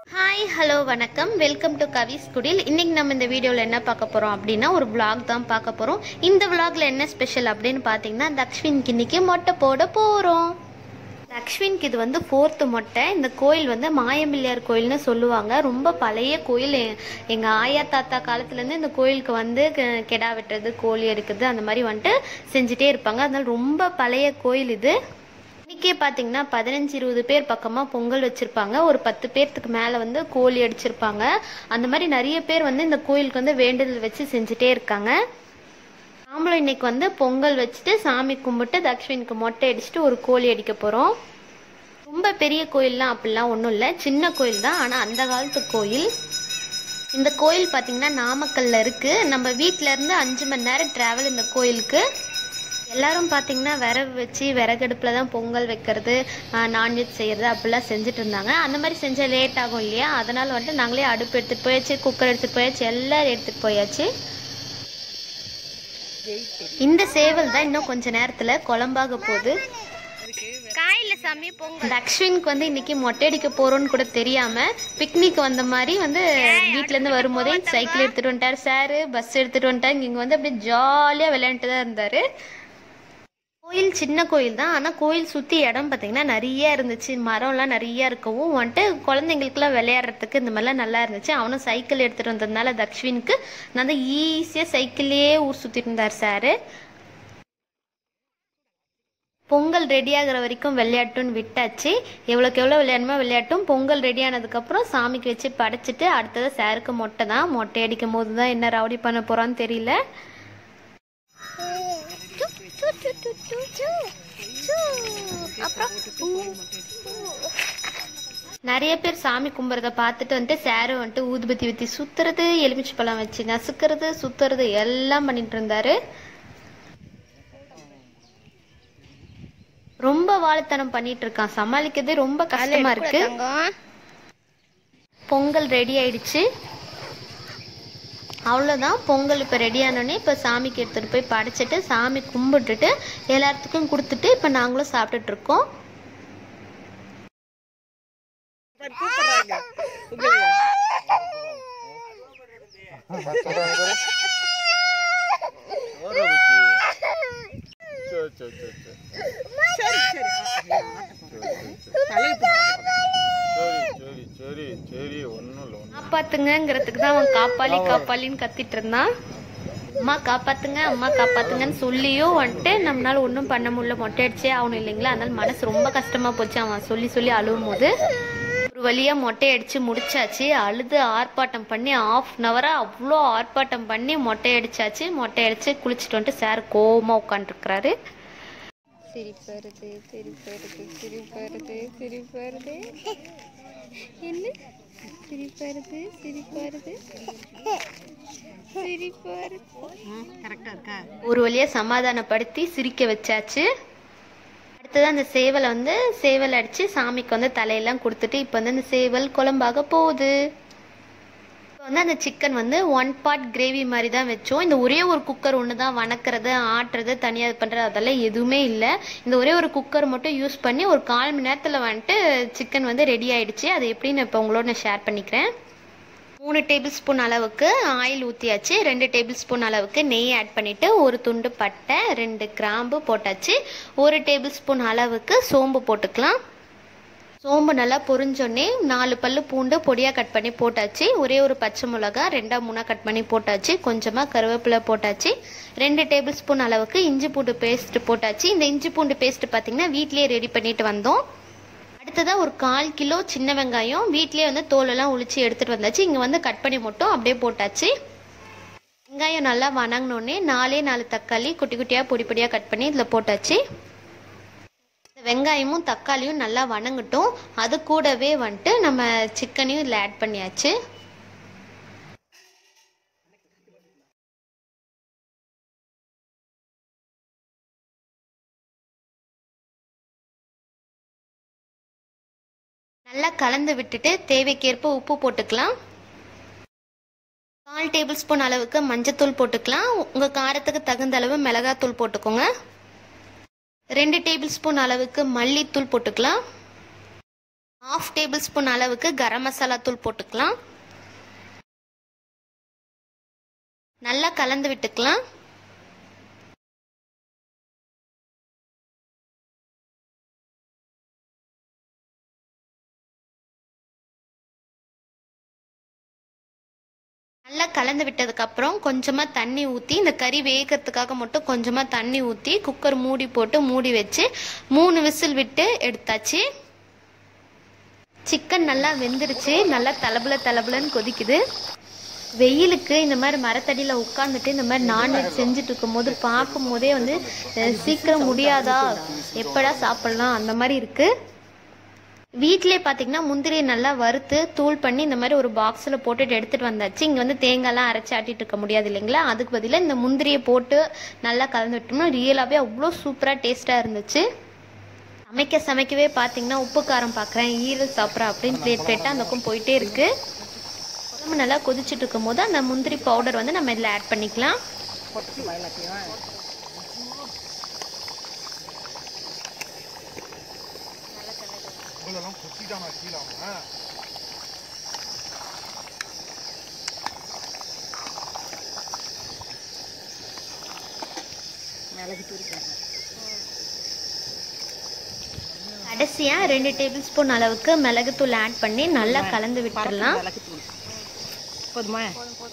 hi hello வணக்கம் welcome to Kavis Kudil இன்னைக்கு நம்ம இந்த வீடியோவில் என்ன பார்க்க போகிறோம் அப்படின்னா ஒரு vlog தான் பார்க்க போகிறோம் இந்த vlogல என்ன ஸ்பெஷல் அப்படின்னு பார்த்தீங்கன்னா தக்ஷ்வின்க்கு இன்னைக்கு மொட்டை போட போகிறோம் தக்ஷ்வின்க்கு இது வந்து ஃபோர்த்து மொட்டை இந்த கோயில் வந்து மாயம்பிள்ளையார் கோயில்னு சொல்லுவாங்க ரொம்ப பழைய கோயில் எ- எங்க ஆயா தாத்தா காலத்துலேருந்து இந்த கோயிலுக்கு வந்து க- கெடா வெட்டுறது கோழி எடுக்கிறது அந்த மாதிரி வந்துட்டு செஞ்சுட்டே இருப்பாங்க அதனால ரொம்ப பழைய கோயில் இது இன்னைக்கே பார்த்தீங்கன்னா பதினஞ்சு இருபது பேர் பக்கமாக பொங்கல் வச்சுருப்பாங்க ஒரு பத்து பேர்த்துக்கு மேலே வந்து கோழி அடிச்சிருப்பாங்க அந்த மாதிரி நிறைய பேர் வந்து இந்த கோயிலுக்கு வந்து வேண்டுதல் வச்சு செஞ்சுட்டே இருக்காங்க நாமளும் இன்னைக்கு வந்து பொங்கல் வச்சுட்டு சாமி கும்பிட்டு தக்ஷ்வினுக்கு மொட்டை அடிச்சுட்டு ஒரு கோழி அடிக்க போகிறோம் ரொம்ப பெரிய கோயில்லாம் அப்படிலாம் ஒன்றும் இல்லை சின்ன கோயில் தான் ஆனால் அந்த காலத்து கோயில் இந்த கோயில் பார்த்தீங்கன்னா நாமக்கல்ல இருக்கு நம்ம வீட்ல இருந்து அஞ்சு மணி நேரம் டிராவல் இந்த கோயிலுக்கு எல்லாரும் பார்த்தீங்கன்னா விறகு வச்சு விறகடுப்பில் தான் பொங்கல் வைக்கிறது நான்வெஜ் செய்கிறது அப்படிலாம் செஞ்சுட்டு இருந்தாங்க அந்த மாதிரி செஞ்சால் லேட் ஆகும் இல்லையா அதனால் வந்துட்டு நாங்களே அடுப்பு எடுத்துகிட்டு போயாச்சு குக்கர் எடுத்துகிட்டு போயாச்சு எல்லாம் எடுத்துகிட்டு போயாச்சு இந்த சேவல் தான் இன்னும் கொஞ்ச நேரத்தில் குழம்பாக போகுது காயில சாமி பொங்கல் தக்ஷ்வினுக்கு வந்து இன்னைக்கு மொட்டை அடிக்க போறோம்னு கூட தெரியாம பிக்னிக் வந்த மாதிரி வந்து வீட்ல இருந்து வரும்போதே சைக்கிள் எடுத்துட்டு வந்துட்டாரு சாரு பஸ் எடுத்துட்டு வந்துட்டாங்க இங்க வந்து அப்படியே ஜாலியா விளையாண்டுட்டு தான் இருந்தாரு கோயில் சின்ன கோயில் தான் ஆனால் கோயில் சுற்றி இடம் பார்த்தீங்கன்னா நிறைய இருந்துச்சு மரம்லாம் நிறைய இருக்கவும் வந்துட்டு குழந்தைங்களுக்குலாம் விளையாடுறதுக்கு இந்த மாதிரிலாம் நல்லா இருந்துச்சு அவனும் சைக்கிள் எடுத்துகிட்டு வந்ததுனால தக்ஷ்வினுக்கு நான் தான் ஈஸியாக சைக்கிள்லேயே ஊர் சுற்றிட்டு இருந்தார் சாரு பொங்கல் ரெடி ஆகுற வரைக்கும் விளையாட்டுன்னு விட்டாச்சு எவ்வளோக்கு எவ்வளோ விளையாடணுமோ விளையாட்டும் பொங்கல் ரெடி ஆனதுக்கப்புறம் சாமிக்கு வச்சு படைச்சிட்டு அடுத்தது சாருக்கு மொட்டை தான் மொட்டை அடிக்கும் போது தான் என்ன ரவுடி பண்ண போகிறான்னு தெரியல நிறைய பேர் சாமி கும்பிட்றத பார்த்துட்டு வந்துட்டு சாரு வந்துட்டு ஊதுபத்தி ஊற்றி சுத்துறது எலுமிச்சை பழம் வச்சு நசுக்கிறது சுத்துறது எல்லாம் பண்ணிட்டு இருந்தாரு ரொம்ப வாழைத்தனம் பண்ணிட்டு இருக்கான் சமாளிக்கிறதே ரொம்ப கஷ்டமா இருக்கு பொங்கல் ரெடி ஆயிடுச்சு அவ்வளோதான் பொங்கல் இப்போ ரெடி ஆனோடனே இப்போ சாமிக்கு எடுத்துகிட்டு போய் படைச்சிட்டு சாமி கும்பிட்டுட்டு எல்லாத்துக்கும் கொடுத்துட்டு இப்போ நாங்களும் சாப்பிட்டுட்டு இருக்கோம் சரி சரி சரி ஒன்றும் இல்லை ஒன்றும் காப்பாத்துங்கிறதுக்கு தான் அவன் காப்பாளி காப்பாளின்னு கத்திட்டு இருந்தான் அம்மா காப்பாத்துங்க அம்மா காப்பாத்துங்கன்னு சொல்லியும் வந்துட்டு நம்மளால ஒன்றும் பண்ண முடியல மொட்டை அடிச்சே ஆகணும் இல்லைங்களா அதனால மனசு ரொம்ப கஷ்டமா போச்சு அவன் சொல்லி சொல்லி அழுவும் போது ஒரு வழியா மொட்டை அடிச்சு முடிச்சாச்சு அழுது ஆர்ப்பாட்டம் பண்ணி ஆஃப் அன் ஹவரா அவ்வளோ ஆர்ப்பாட்டம் பண்ணி மொட்டை அடிச்சாச்சு மொட்டை அடிச்சு குளிச்சுட்டு வந்துட்டு சார் கோவமா உட்காந்துருக்குறாரு சிரிப்பு வருது சிரிப்பு வருது சிரிப்பு வருது சிரிப்பு வருது என்ன சிரிப்பு வருது சிரிப்பு வருது சிரிப்பு வருது ஒரு வழியா சமாதானப்படுத்தி சிரிக்க வச்சாச்சு அடுத்தது அந்த சேவலை வந்து சேவல் அடிச்சு சாமிக்கு வந்து தலையெல்லாம் கொடுத்துட்டு இப்போ வந்து அந்த சேவல் குழம்பாக போகுது இப்போ வந்து அந்த சிக்கன் வந்து ஒன் பார்ட் கிரேவி மாதிரி தான் வச்சோம் இந்த ஒரே ஒரு குக்கர் ஒன்று தான் வணக்கிறது ஆட்டுறது தனியாக இது பண்ணுறது அதெல்லாம் எதுவுமே இல்லை இந்த ஒரே ஒரு குக்கர் மட்டும் யூஸ் பண்ணி ஒரு கால் மணி நேரத்தில் வந்துட்டு சிக்கன் வந்து ரெடி ஆயிடுச்சு அது எப்படின்னு இப்போ உங்களோட நான் ஷேர் பண்ணிக்கிறேன் மூணு டேபிள் ஸ்பூன் அளவுக்கு ஆயில் ஊற்றியாச்சு ரெண்டு டேபிள் ஸ்பூன் அளவுக்கு நெய் ஆட் பண்ணிவிட்டு ஒரு துண்டு பட்டை ரெண்டு கிராம்பு போட்டாச்சு ஒரு டேபிள் ஸ்பூன் அளவுக்கு சோம்பு போட்டுக்கலாம் சோம்பு நல்லா பொரிஞ்சோடனே நாலு பல்லு பூண்டு பொடியாக கட் பண்ணி போட்டாச்சு ஒரே ஒரு பச்சை மிளகா ரெண்டா மூணாக கட் பண்ணி போட்டாச்சு கொஞ்சமாக கருவேப்பிலை போட்டாச்சு ரெண்டு டேபிள் ஸ்பூன் அளவுக்கு இஞ்சி பூண்டு பேஸ்ட் போட்டாச்சு இந்த இஞ்சி பூண்டு பேஸ்ட் பார்த்தீங்கன்னா வீட்லேயே ரெடி பண்ணிட்டு வந்தோம் அடுத்ததாக ஒரு கால் கிலோ சின்ன வெங்காயம் வீட்லேயே வந்து தோலெல்லாம் உளிச்சு எடுத்துகிட்டு வந்தாச்சு இங்கே வந்து கட் பண்ணி மட்டும் அப்படியே போட்டாச்சு வெங்காயம் நல்லா வணங்கினோடனே நாலே நாலு தக்காளி குட்டி குட்டியாக பொடி பொடியாக கட் பண்ணி இதில் போட்டாச்சு இந்த வெங்காயமும் தக்காளியும் நல்லா வணங்கட்டும் அது கூடவே வந்துட்டு நம்ம சிக்கனையும் இதில் ஆட் பண்ணியாச்சு நல்லா கலந்து விட்டுட்டு தேவைக்கேற்ப உப்பு போட்டுக்கலாம் கால் டேபிள் ஸ்பூன் அளவுக்கு மஞ்சத்தூள் போட்டுக்கலாம் உங்கள் காரத்துக்கு தகுந்த அளவு மிளகாத்தூள் போட்டுக்கோங்க ரெண்டு டேபிள் ஸ்பூன் அளவுக்கு மல்லித்தூள் போட்டுக்கலாம் ஹாஃப் டேபிள் ஸ்பூன் அளவுக்கு கரம் மசாலா தூள் போட்டுக்கலாம் நல்லா கலந்து விட்டுக்கலாம் நல்லா கலந்து விட்டதுக்கப்புறம் கொஞ்சமாக தண்ணி ஊற்றி இந்த கறி வேகிறதுக்காக மட்டும் கொஞ்சமாக தண்ணி ஊற்றி குக்கர் மூடி போட்டு மூடி வச்சு மூணு விசில் விட்டு எடுத்தாச்சு சிக்கன் நல்லா வெந்துருச்சு நல்லா தலபுல தலபுலன்னு கொதிக்குது வெயிலுக்கு இந்த மாதிரி மரத்தடியில் உட்காந்துட்டு இந்த மாதிரி நான்வெஜ் செஞ்சுட்டு இருக்கும்போது பார்க்கும் போதே வந்து அஹ், சீக்கிரம் முடியாதா எப்படா சாப்பிடலாம் அந்த மாதிரி இருக்குது வீட்டிலே பார்த்தீங்கன்னா முந்திரியை நல்லா வறுத்து தூள் பண்ணி இந்த மாதிரி ஒரு பாக்ஸில் போட்டுட்டு எடுத்துகிட்டு வந்தாச்சு இங்கே வந்து தேங்காய்லாம் அரைச்சி ஆட்டிட்டு இருக்க முடியாது இல்லைங்களா அதுக்கு பதிலாக இந்த முந்திரியை போட்டு நல்லா கலந்து விட்டோம்னா ரியலாகவே அவ்வளோ சூப்பராக டேஸ்ட்டாக இருந்துச்சு சமைக்க சமைக்கவே பார்த்தீங்கன்னா உப்பு காரம் பார்க்குறேன் ஈரல் சாப்பிட்றேன் அப்படின்னு பிளேட் பிளேட்டாக அந்த பக்கம் போயிட்டே இருக்கு குழம்பு நல்லா கொதிச்சுட்டு இருக்கும் போது அந்த முந்திரி பவுடர் வந்து நம்ம இதில் ஆட் பண்ணிக்கலாம் இதெல்லாம் குத்திட்டானா கீழாம மிளகு தூள் கடைசியாக ரெண்டு டேபிள் ஸ்பூன் அளவுக்கு மிளகுத்தூள் ஆட் பண்ணி நல்லா கலந்து விட்டுறலாம் மிளகு தூள் போதுமா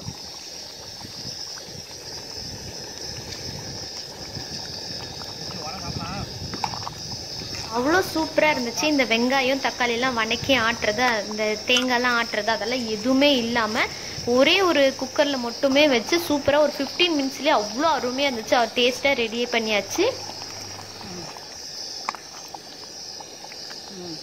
அவ்வளோ சூப்பராக இருந்துச்சு இந்த வெங்காயம் தக்காளிலாம் வணக்கி ஆட்டுறது இந்த தேங்காய்லாம் ஆட்டுறது அதெல்லாம் எதுவுமே இல்லாமல் ஒரே ஒரு குக்கரில் மட்டுமே வச்சு சூப்பராக ஒரு ஃபிஃப்டீன் மினிட்ஸ்லேயே அவ்வளோ அருமையாக இருந்துச்சு அவர் டேஸ்ட்டாக ரெடி பண்ணியாச்சு ம்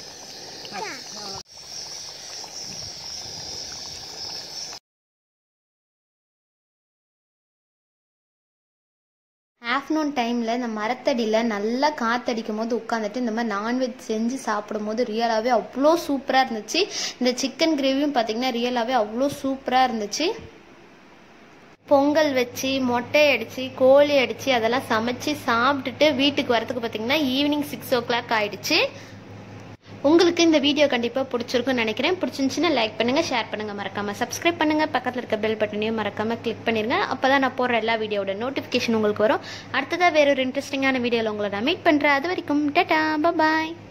ஆஃப்டர்நூன் டைமில் இந்த மரத்தடியில் நல்லா காத்தடிக்கும் போது உட்காந்துட்டு இந்த மாதிரி நான்வெஜ் செஞ்சு சாப்பிடும் போது ரியலாகவே அவ்வளோ சூப்பராக இருந்துச்சு இந்த சிக்கன் கிரேவியும் பார்த்தீங்கன்னா ரியலாகவே அவ்வளோ சூப்பராக இருந்துச்சு பொங்கல் வச்சு மொட்டை அடித்து கோழி அடித்து அதெல்லாம் சமைச்சு சாப்பிட்டுட்டு வீட்டுக்கு வரதுக்கு பார்த்தீங்கன்னா ஈவினிங் சிக்ஸ் ஓ கிளாக் ஆயிடுச்சு உங்களுக்கு இந்த வீடியோ கண்டிப்பாக பிடிச்சிருக்கும்னு நினைக்கிறேன் பிடிச்சிருந்துச்சுன்னா லைக் பண்ணுங்கள் ஷேர் பண்ணுங்கள் மறக்காமல் சப்ஸ்கிரைப் பண்ணுங்கள் பக்கத்தில் இருக்க பெல் பட்டனையும் மறக்காமல் கிளிக் பண்ணிருங்க அப்போ தான் நான் போடுற எல்லா வீடியோட நோட்டிஃபிகேஷன் உங்களுக்கு வரும் அடுத்ததாக வேற ஒரு இன்ட்ரெஸ்டிங்கான வீடியோவில் உங்களை நான் மீட் பண்ணுறேன் அது வரைக்கும் டட்டா பாய்